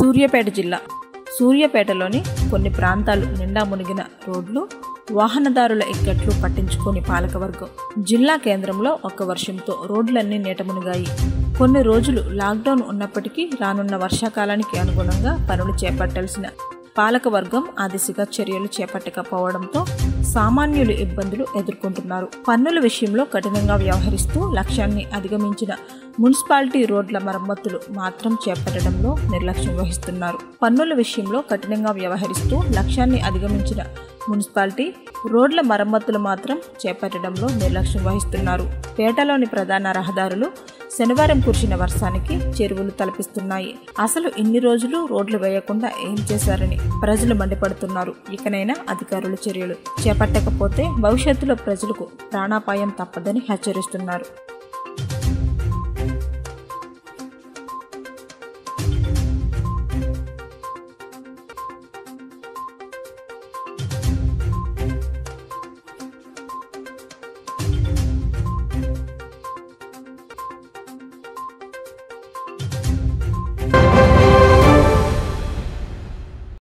సూర్యాపేట జిల్లా సూర్యాపేటలోని కొన్ని ప్రాంతాలు నిండా మునిగిన రోడ్లు వాహనదారుల ఇక్కట్లు పట్టించుకొని పాలకవర్గం జిల్లా కేంద్రంలో ఒక్క వర్షంతో రోడ్లన్నీ నీట మునిగాయి కొన్ని రోజులు లాక్డౌన్ ఉన్నప్పటికీ రానున్న వర్షాకాలానికి అనుగుణంగా పనులు చేపట్టాల్సిన పాలకవర్గం ఆ దిశగా చర్యలు చేపట్టకపోవడంతో సామాన్యులు ఇబ్బందులు ఎదుర్కొంటున్నారు పన్నుల విషయంలో కఠినంగా వ్యవహరిస్తూ లక్ష్యాన్ని అధిగమించిన మున్సిపాలిటీ రోడ్ల మరమ్మతులు మాత్రం చేపట్టడంలో నిర్లక్ష్యం వహిస్తున్నారు పన్నుల విషయంలో కఠినంగా వ్యవహరిస్తూ లక్ష్యాన్ని అధిగమించిన మున్సిపాలిటీ రోడ్ల మరమ్మతులు మాత్రం చేపట్టడంలో నిర్లక్ష్యం వహిస్తున్నారు పేటలోని ప్రధాన రహదారులు శనివారం కురిసిన వర్షానికి చెరువులు తలపిస్తున్నాయి అసలు ఇన్ని రోజులు రోడ్లు వేయకుండా ఏం చేశారని ప్రజలు మండిపడుతున్నారు ఇకనైనా అధికారులు చర్యలు చేపట్టకపోతే భవిష్యత్తులో ప్రజలకు ప్రాణాపాయం తప్పదని హెచ్చరిస్తున్నారు